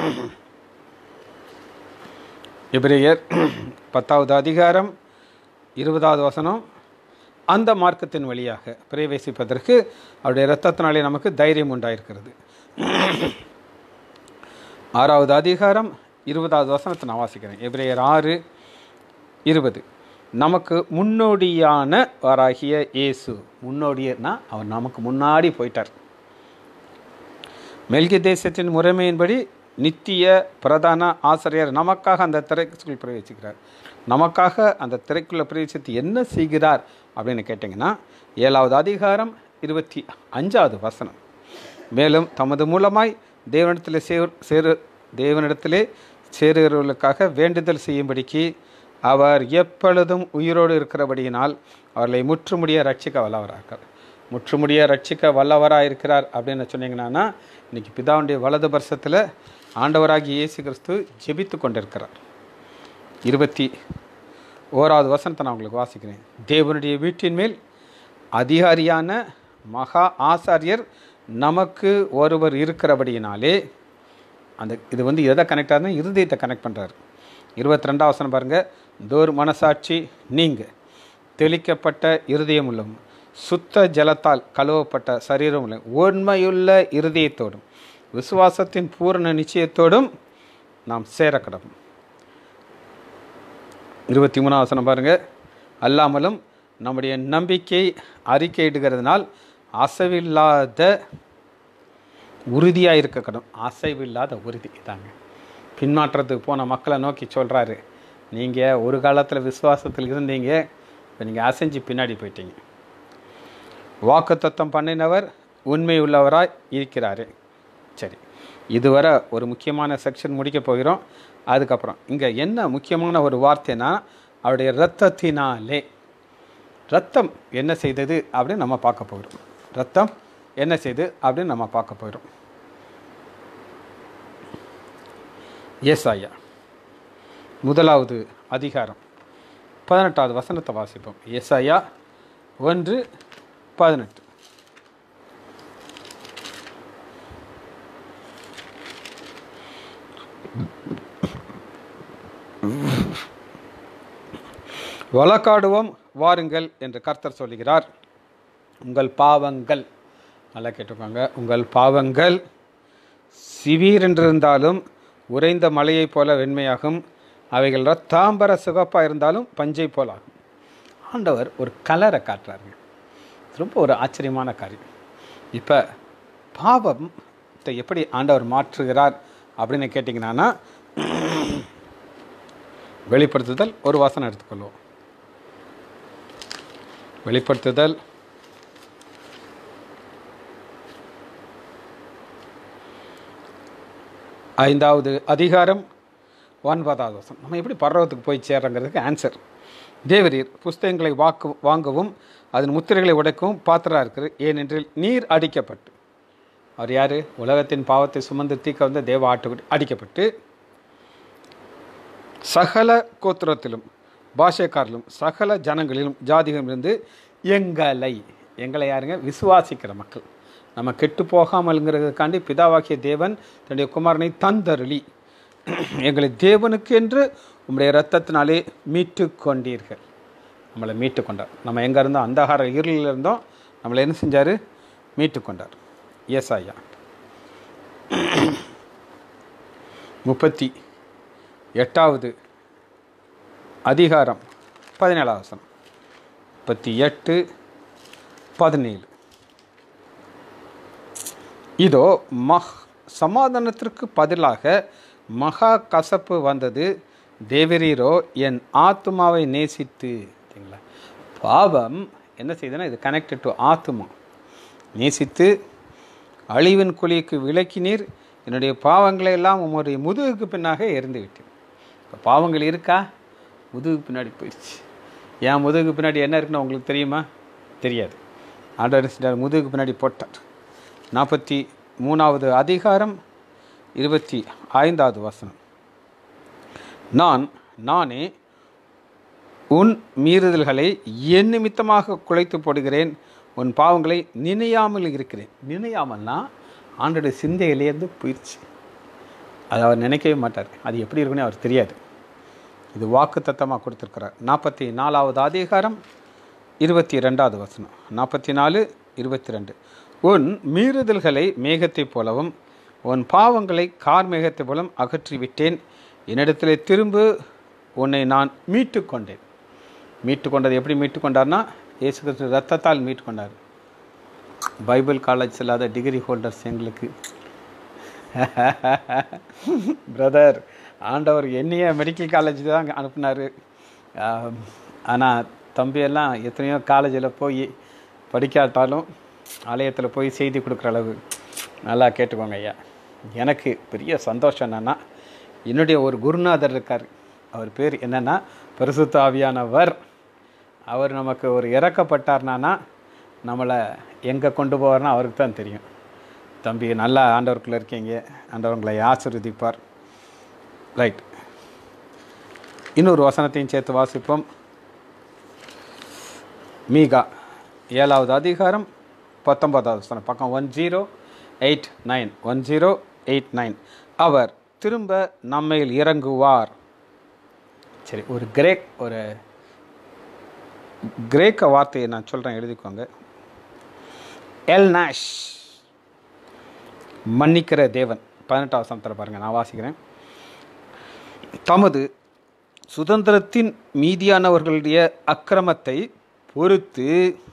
எபிரேயர் பத்தாவது அதிகாரம் இருபதாவது வசனம் அந்த மார்க்கத்தின் வழியாக பிரவேசிப்பதற்கு அவருடைய இரத்தத்தினாலே நமக்கு தைரியம் உண்டாயிருக்கிறது ஆறாவது அதிகாரம் இருபதாவது வசனத்தை நான் வாசிக்கிறேன் எபிரேயர் ஆறு இருபது நமக்கு முன்னோடியான வராகிய இயேசு முன்னோடியர்னா அவர் நமக்கு முன்னாடி போயிட்டார் மெல்கி தேசத்தின் முறைமையின்படி நித்திய பிரதான ஆசிரியர் நமக்காக அந்த திரைக்குள் பிரவேசிக்கிறார் நமக்காக அந்த திரைக்குள்ள பிரவேசித்து என்ன செய்கிறார் அப்படின்னு கேட்டிங்கன்னா ஏழாவது அதிகாரம் இருபத்தி அஞ்சாவது வசனம் மேலும் தமது மூலமாய் தேவனிடத்தில் சேர் சேரு தேவனிடத்திலே சேருகிறவர்களுக்காக வேண்டுதல் செய்யும்படிக்கு அவர் எப்பொழுதும் உயிரோடு இருக்கிறபடியினால் அவர்களை முற்றுமுடிய ரட்சிக்க வல்லவராகிறார் முற்றுமுடிய ரட்சிக்க வல்லவராக இருக்கிறார் அப்படின்னு சொன்னீங்கன்னா இன்னைக்கு பிதாவுடைய வலது பர்சத்தில் ஆண்டவராகிய இயேசு கிறிஸ்து ஜெபித்து கொண்டிருக்கிறார் இருபத்தி ஓராவது வசனத்தை நான் உங்களுக்கு வாசிக்கிறேன் தேவனுடைய வீட்டின் மேல் அதிகாரியான மகா ஆசாரியர் நமக்கு ஒருவர் இருக்கிறபடியினாலே அந்த இது வந்து எதை கனெக்ட் ஆகுதுன்னா இருதயத்தை கனெக்ட் பண்ணுறாரு இருபத்தி ரெண்டாம் வசனம் பாருங்கள் தோர் மனசாட்சி நீங்க தெளிக்கப்பட்ட இருதயம் உள்ளவும் சுத்த ஜலத்தால் கழுவப்பட்ட சரீரம் உள்ள உண்மையுள்ள இருதயத்தோடும் விசுவாசத்தின் பூரண நிச்சயத்தோடும் நாம் சேரக்கடவும் இருபத்தி மூணாம் வசனம் பாருங்க அல்லாமலும் நம்முடைய நம்பிக்கை அறிக்கையிடுகிறதுனால் அசைவில்லாத உறுதியாக இருக்கக்கணும் அசைவில்லாத உறுதி தாங்க பின்மாற்றத்துக்கு போன மக்களை நோக்கி சொல்கிறாரு நீங்கள் ஒரு காலத்தில் விசுவாசத்தில் இருந்தீங்க இப்போ நீங்கள் அசைஞ்சு பின்னாடி போயிட்டீங்க வாக்குத்தத்தம் பண்ணினவர் உண்மை உள்ளவராய் இருக்கிறாரு சரி இதுவரை ஒரு முக்கியமான செக்ஷன் முடிக்க போகிறோம் அதுக்கப்புறம் இங்கே என்ன முக்கியமான ஒரு வார்த்தைனா அவருடைய இரத்தத்தினாலே ரத்தம் என்ன செய்தது அப்படின்னு நம்ம பார்க்க போகிறோம் ரத்தம் என்ன செய்து அப்படின்னு நம்ம பார்க்க போகிறோம் எஸ் ஐயா முதலாவது அதிகாரம் பதினெட்டாவது வசனத்தை வாசிப்போம் எஸ் ஐயா ஒன்று பதினெட்டு வழக்காடுவோம் வாருங்கள் என்று கர்த்தர் சொல்லுகிறார் உங்கள் பாவங்கள் நல்லா கேட்டுக்கோங்க உங்கள் பாவங்கள் சிவீர் என்றிருந்தாலும் உறைந்த மலையைப் போல வெண்மையாகும் அவைகள் ரத்தாம்பர சிவப்பாக இருந்தாலும் பஞ்சை போல் ஆகும் ஆண்டவர் ஒரு கலரை காட்டுறாருங்க இது ரொம்ப ஒரு ஆச்சரியமான காரியம் இப்போ பாவத்தை எப்படி ஆண்டவர் மாற்றுகிறார் அப்படின்னு கேட்டிங்கன்னா வெளிப்படுத்துதல் ஒரு வாசனை எடுத்துக்கொள்வோம் வெளிப்படுத்துதல் ஐந்தாவது அதிகாரம் ஒன்பதாவது வசனம் நம்ம எப்படி பர்வத்துக்கு போய் சேர்றங்கிறதுக்கு ஆன்சர் தேவரீர் புஸ்தகங்களை வாக்கு வாங்கவும் அதன் முத்திரைகளை உடைக்கவும் பாத்திரா இருக்கிறது ஏனென்றில் நீர் அடிக்கப்பட்டு அவர் யார் உலகத்தின் பாவத்தை சுமந்து தீக்க வந்த தேவ ஆட்டு அடிக்கப்பட்டு சகல கோத்திரத்திலும் பாஷைக்காரிலும் சகல ஜனங்களிலும் ஜாதிகளிலிருந்து எங்களை எங்களை யாருங்க விசுவாசிக்கிற மக்கள் நம்ம கெட்டு போகாமல்ங்கிறதுக்காண்டி பிதாவாக்கிய தேவன் தன்னுடைய குமாரனை தந்தருளி எங்களை தேவனுக்கு என்று உம்முடைய இரத்தத்தினாலே மீட்டு கொண்டீர்கள் நம்மளை மீட்டு கொண்டார் நம்ம எங்கே இருந்தோம் அந்தகார இருளில் இருந்தோம் நம்மளை என்ன செஞ்சார் மீட்டு கொண்டார் எஸ் ஐயா முப்பத்தி எட்டாவது அதிகாரம் பதினேழாவது வசனம் முப்பத்தி எட்டு பதினேழு இதோ மஹ் சமாதானத்திற்கு பதிலாக மகா கசப்பு வந்தது தேவரீரோ என் ஆத்மாவை நேசித்து சரிங்களா பாவம் என்ன செய்யுதுன்னா இது கனெக்டட் டு ஆத்மா நேசித்து அழிவின் குழிக்கு விளக்கினீர் என்னுடைய பாவங்களை எல்லாம் உம்முடைய முதுகுக்கு பின்னாக எரிந்து விட்டேன் இப்போ பாவங்கள் இருக்கா முதுகு பின்னாடி போயிடுச்சு என் முதுகுக்கு பின்னாடி என்ன இருக்குன்னு உங்களுக்கு தெரியுமா தெரியாது ஆண்டவர் சிலர் முதுகுக்கு பின்னாடி போட்டார் நாற்பத்தி மூணாவது அதிகாரம் இருபத்தி ஐந்தாவது வசனம் நான் நானே உன் மீறுதல்களை என் நிமித்தமாக குலைத்து போடுகிறேன் உன் பாவங்களை நினையாமல் இருக்கிறேன் நினையாமல்னா ஆண்டோடைய சிந்தையிலேருந்து போயிடுச்சு அது அவர் நினைக்கவே மாட்டார் அது எப்படி இருக்குன்னு அவர் தெரியாது இது வாக்கு தத்தமாக கொடுத்துருக்கிறார் நாற்பத்தி நாலாவது அதிகாரம் இருபத்தி ரெண்டாவது வசனம் நாற்பத்தி நாலு இருபத்தி ரெண்டு உன் மீறுதல்களை மேகத்தைப் போலவும் உன் பாவங்களை கார்மேகத்தை மூலம் அகற்றி விட்டேன் என்னிடத்திலே திரும்ப உன்னை நான் மீட்டு கொண்டேன் மீட்டு கொண்டது எப்படி மீட்டு கொண்டார்னா இயேசு கிறிஸ்து ரத்தத்தால் மீட்டு கொண்டார் பைபிள் காலேஜ் இல்லாத டிகிரி ஹோல்டர்ஸ் எங்களுக்கு பிரதர் ஆண்டவர் என்னைய மெடிக்கல் காலேஜ் தான் அனுப்புனார் ஆனால் தம்பியெல்லாம் எத்தனையோ காலேஜில் போய் படிக்காட்டாலும் ஆலயத்தில் போய் செய்தி கொடுக்குற அளவு நல்லா கேட்டுக்கோங்க ஐயா எனக்கு பெரிய சந்தோஷம் என்னென்னா என்னுடைய ஒரு குருநாதர் இருக்கார் அவர் பேர் என்னென்னா பரிசுத்த ஆவியானவர் அவர் நமக்கு ஒரு இறக்கப்பட்டார்னானா நம்மளை எங்கே கொண்டு போவார்னா அவருக்கு தான் தெரியும் தம்பி நல்லா ஆண்டவருக்குள்ளே இருக்கீங்க ஆண்டவர் உங்களை ஆசீர்வதிப்பார் ரைட் இன்னொரு வசனத்தையும் சேர்த்து வாசிப்போம் மீகா ஏழாவது அதிகாரம் பத்தொன்பதாவது வசனம் பக்கம் one zero eight nine one zero eight nine அவர் திரும்ப நம்மையில் இறங்குவார் சரி ஒரு கிரேக் ஒரு கிரேக்க வார்த்தையை நான் சொல்கிறேன் எழுதிக்கோங்க எல் நாஷ் மன்னிக்கிற தேவன் பதினெட்டாம் வசனத்தில் பாருங்கள் நான் வாசிக்கிறேன் தமது சுதந்திரத்தின் மீதியானவர்களுடைய அக்கிரமத்தை பொறுத்து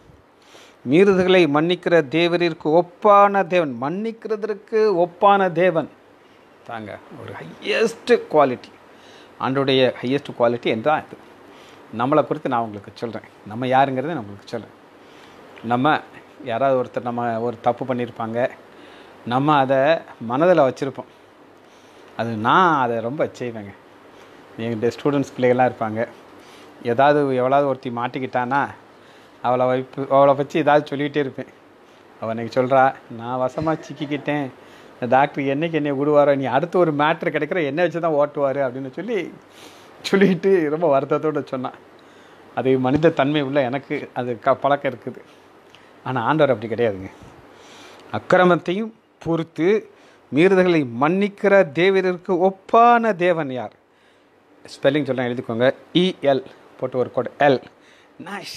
மீறுதல்களை மன்னிக்கிற தேவரிற்கு ஒப்பான தேவன் மன்னிக்கிறதற்கு ஒப்பான தேவன் தாங்க ஒரு ஹையஸ்ட் குவாலிட்டி ஆண்டோடைய ஹையஸ்ட் குவாலிட்டி என்றால் இது நம்மளை குறித்து நான் உங்களுக்கு சொல்கிறேன் நம்ம யாருங்கிறத நான் உங்களுக்கு சொல்கிறேன் நம்ம யாராவது ஒருத்தர் நம்ம ஒரு தப்பு பண்ணியிருப்பாங்க நம்ம அதை மனதில் வச்சுருப்போம் அது நான் அதை ரொம்ப செய்வேங்க எங்கள் ஸ்டூடெண்ட்ஸ் பிள்ளைகள்லாம் இருப்பாங்க ஏதாவது எவ்வளோது ஒருத்தி மாட்டிக்கிட்டானா அவளை வைப்பு அவளை வச்சு ஏதாவது சொல்லிக்கிட்டே இருப்பேன் அவள் அன்றைக்கி சொல்கிறா நான் வசமாக சிக்கிக்கிட்டேன் இந்த டாக்டர் என்னைக்கு என்னை விடுவாரோ நீ அடுத்து ஒரு மேட்ரு கிடைக்கிற என்னை வச்சு தான் ஓட்டுவார் அப்படின்னு சொல்லி சொல்லிட்டு ரொம்ப வருத்தத்தோடு சொன்னான் அது மனித தன்மை உள்ள எனக்கு அது க பழக்கம் இருக்குது ஆனால் ஆண்டவர் அப்படி கிடையாதுங்க அக்கிரமத்தையும் பொறுத்து மீறுதல்களை மன்னிக்கிற தேவருக்கு ஒப்பான தேவன் யார் ஸ்பெல்லிங் சொல்கிறேன் எழுதிக்கோங்க இஎல் போட்டு ஒரு கோடு எல் நாஷ்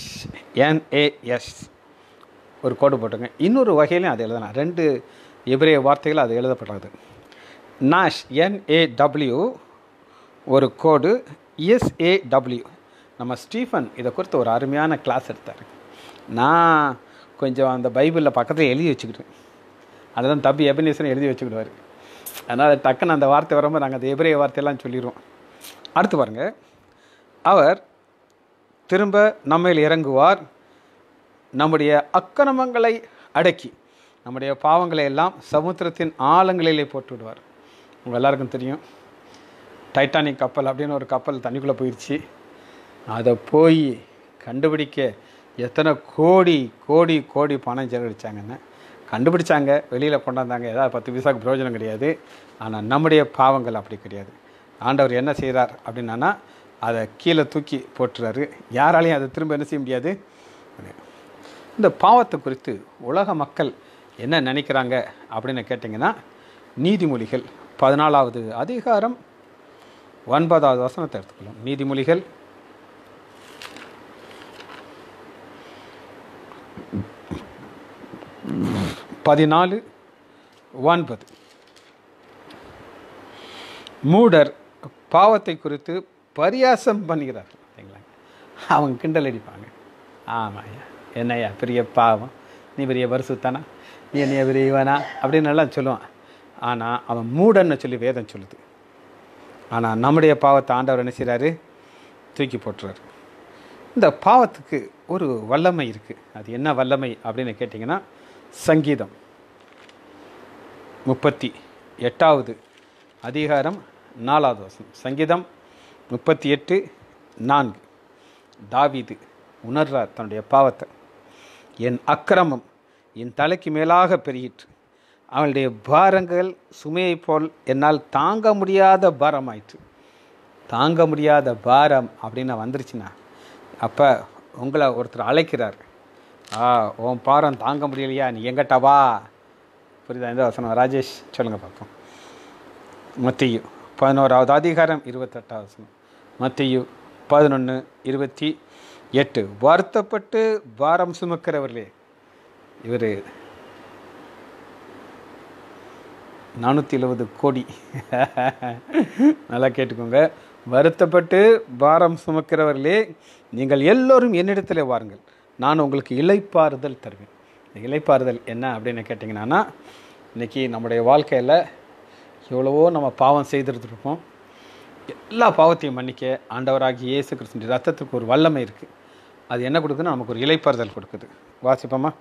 என்ஏஎஸ் ஒரு கோடு போட்டுங்க இன்னொரு வகையிலையும் அது எழுதலாம் ரெண்டு எபிரேய வார்த்தைகள் அது எழுதப்பட்டது நாஷ் என்ஏடபிள்யூ ஒரு கோடு எஸ்ஏடபிள்யூ நம்ம ஸ்டீஃபன் இதை குறித்து ஒரு அருமையான கிளாஸ் எடுத்தார் நான் கொஞ்சம் அந்த பைபிளில் பக்கத்தில் எழுதி வச்சுக்கிட்டேன் அதுதான் தம்பி எபினேசன் எழுதி வச்சுக்கிடுவார் அதனால் டக்குன்னு அந்த வார்த்தை வரும்போது நாங்கள் அந்த எபிரேய வார்த்தையெல்லாம் சொல்லிடுவோம் அடுத்து பாருங்கள் அவர் திரும்ப நம்மையில் இறங்குவார் நம்முடைய அக்கிரமங்களை அடக்கி நம்முடைய பாவங்களை எல்லாம் சமுத்திரத்தின் ஆழங்களிலே போட்டு விடுவார் உங்கள் எல்லாருக்கும் தெரியும் டைட்டானிக் கப்பல் அப்படின்னு ஒரு கப்பல் தண்ணிக்குள்ளே போயிடுச்சு அதை போய் கண்டுபிடிக்க எத்தனை கோடி கோடி கோடி பணம் செலவழிச்சாங்கன்னு கண்டுபிடிச்சாங்க வெளியில் கொண்டாந்தாங்க ஏதாவது பத்து பைசாக்கு பிரயோஜனம் கிடையாது ஆனால் நம்முடைய பாவங்கள் அப்படி கிடையாது ஆண்டவர் என்ன செய்கிறார் அப்படின்னா அதை கீழே தூக்கி போட்டுறாரு யாராலையும் அதை திரும்ப என்ன செய்ய முடியாது இந்த பாவத்தை குறித்து உலக மக்கள் என்ன நினைக்கிறாங்க அப்படின்னு கேட்டிங்கன்னா நீதிமொழிகள் பதினாலாவது அதிகாரம் ஒன்பதாவது வசனத்தை எடுத்துக்கலாம் நீதிமொழிகள் பதினாலு ஒன்பது மூடர் பாவத்தை குறித்து பரியாசம் பண்ணுகிறார்கள் சரிங்களா அவங்க கிண்டல் அடிப்பாங்க ஆமாய்யா என்னய்யா பெரிய பாவம் நீ பெரிய பரிசுத்தானா நீ என்னைய பெரியவனா அப்படின்னு எல்லாம் சொல்லுவான் ஆனால் அவன் மூடன்னு சொல்லி வேதம் சொல்லுது ஆனால் நம்முடைய பாவத்தை ஆண்டவர் என்ன செய்கிறாரு தூக்கி போட்டுறாரு இந்த பாவத்துக்கு ஒரு வல்லமை இருக்குது அது என்ன வல்லமை அப்படின்னு கேட்டிங்கன்னா சங்கீதம் முப்பத்தி எட்டாவது அதிகாரம் நாலாவது வசனம் சங்கீதம் முப்பத்தி எட்டு நான்கு தாவீது உணர்றார் தன்னுடைய பாவத்தை என் அக்கிரமம் என் தலைக்கு மேலாக பெருகிற்று அவனுடைய பாரங்கள் சுமையைப் போல் என்னால் தாங்க முடியாத பாரமாயிற்று தாங்க முடியாத பாரம் அப்படின்னு வந்துருச்சுன்னா அப்போ உங்களை ஒருத்தர் அழைக்கிறார் ஆ உன் பாரம் தாங்க முடியலையா நீ எங்கிட்ட வா புரியுதா இந்த வசனம் ராஜேஷ் சொல்லுங்கள் பார்ப்போம் மத்தியு பதினோராவது அதிகாரம் இருபத்தெட்டாவது வசனம் மத்தியு பதினொன்று இருபத்தி எட்டு வருத்தப்பட்டு பாரம் சுமக்கிறவர்களே இவர் நானூற்றி எழுபது கோடி நல்லா கேட்டுக்கோங்க வருத்தப்பட்டு பாரம் சுமக்கிறவர்களே நீங்கள் எல்லோரும் என்னிடத்தில் வாருங்கள் நான் உங்களுக்கு இலைப்பாறுதல் தருவேன் இந்த இலைப்பாறுதல் என்ன அப்படின்னு கேட்டிங்கன்னா இன்றைக்கி நம்முடைய வாழ்க்கையில் எவ்வளவோ நம்ம பாவம் செய்திருந்துருப்போம் எல்லா பாவத்தையும் மன்னிக்க ஆண்டவராகிய இயேசு கிறிஸ்துவின் ரத்தத்துக்கு ஒரு வல்லமை இருக்குது அது என்ன கொடுக்குதுன்னா நமக்கு ஒரு இலைப்பாறுதல் கொடுக்குது வாசிப்போமா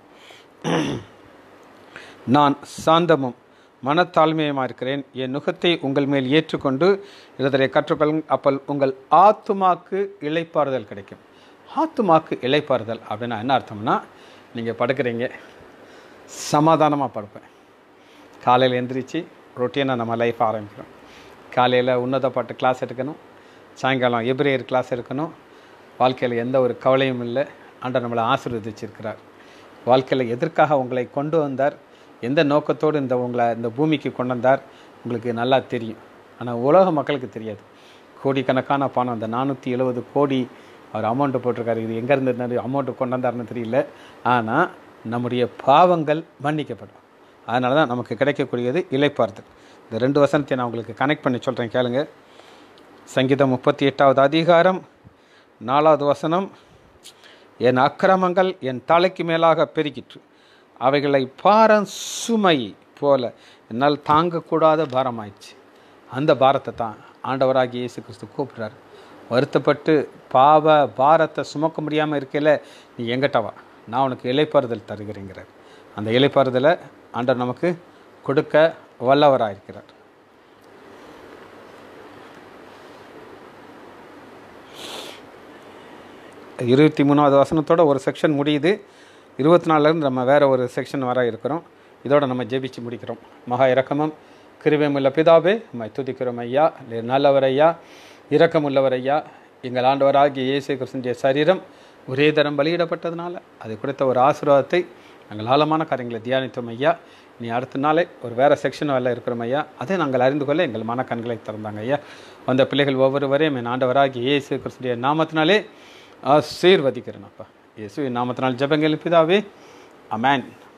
நான் சாந்தமும் மனத்தாழ்மையுமா இருக்கிறேன் என் நுகத்தை உங்கள் மேல் ஏற்றுக்கொண்டு இதனை கற்றுக்கொள்ளும் அப்பல் உங்கள் ஆத்துமாக்கு இளைப்பாறுதல் கிடைக்கும் ஆத்துமாக்கு இளைப்பாறுதல் அப்படின்னா என்ன அர்த்தம்னா நீங்கள் படுக்கிறீங்க சமாதானமாக படுப்பேன் காலையில் எந்திரிச்சு ரொட்டீனாக நம்ம லைஃப் ஆரம்பிக்கிறோம் காலையில் உன்னத பாட்டு கிளாஸ் எடுக்கணும் சாயங்காலம் எப்ரேயர் கிளாஸ் எடுக்கணும் வாழ்க்கையில் எந்த ஒரு கவலையும் இல்லை ஆண்டவர் நம்மளை ஆசீர்வதிச்சிருக்கிறார் வாழ்க்கையில் எதற்காக உங்களை கொண்டு வந்தார் எந்த நோக்கத்தோடு இந்த உங்களை இந்த பூமிக்கு கொண்டு வந்தார் உங்களுக்கு நல்லா தெரியும் ஆனால் உலக மக்களுக்கு தெரியாது கோடிக்கணக்கான பணம் அந்த நானூற்றி எழுபது கோடி அவர் அமௌண்ட்டு போட்டிருக்காரு இது எங்கேருந்து அமௌண்ட்டு கொண்டு வந்தாருன்னு தெரியல ஆனால் நம்முடைய பாவங்கள் மன்னிக்கப்படும் அதனால தான் நமக்கு கிடைக்கக்கூடியது இலைப்பாறுதல் இந்த ரெண்டு வசனத்தை நான் உங்களுக்கு கனெக்ட் பண்ணி சொல்கிறேன் கேளுங்க சங்கீதம் முப்பத்தி எட்டாவது அதிகாரம் நாலாவது வசனம் என் அக்கிரமங்கள் என் தலைக்கு மேலாக பெருகிற்று அவைகளை பாரம் சுமை போல என்னால் தாங்கக்கூடாத பாரமாயிடுச்சு அந்த பாரத்தை தான் ஆண்டவராகி இயேசு கிறிஸ்து கூப்பிட்றாரு வருத்தப்பட்டு பாவ பாரத்தை சுமக்க முடியாமல் இருக்கையில் நீ எங்கிட்ட வா நான் உனக்கு இலைப்பாறுதல் தருகிறேங்கிறார் அந்த இலைப்பாறுதலை ஆண்டவர் நமக்கு கொடுக்க வல்லவராக இருக்கிறார் இருபத்தி மூணாவது வசனத்தோட ஒரு செக்ஷன் முடியுது இருபத்தி நாலுலேருந்து நம்ம வேறு ஒரு செக்ஷன் வர இருக்கிறோம் இதோட நம்ம ஜெபிச்சு முடிக்கிறோம் மகா இரக்கமும் கிருபையுமுள்ள பிதாவே உம்மை துதிக்கிறோம் ஐயா நீர் நல்லவர் ஐயா இரக்கமுள்ளவர் ஐயா எங்கள் ஆண்டவராகிய இயேசு கிறிஸ்துடைய சரீரம் ஒரே தரம் பலியிடப்பட்டதுனால அது கொடுத்த ஒரு ஆசீர்வாதத்தை நாங்கள் ஆழமான காரியங்களை தியானித்தோம் ஐயா நீ அடுத்த நாளே ஒரு வேறு செக்ஷன் வரல இருக்கிறோம் ஐயா அதை நாங்கள் அறிந்து கொள்ள எங்கள் மனக்கண்களை திறந்தாங்க ஐயா வந்த பிள்ளைகள் ஒவ்வொருவரையும் என் ஆண்டவராகிய இயேசு கிறிஸ்துடைய நாமத்தினாலே ஆசீர்வதிக்கிறேன் அப்பா இயேசுவின் நாமத்தினால் ஜெபங்கள் பிதாவே அமேன்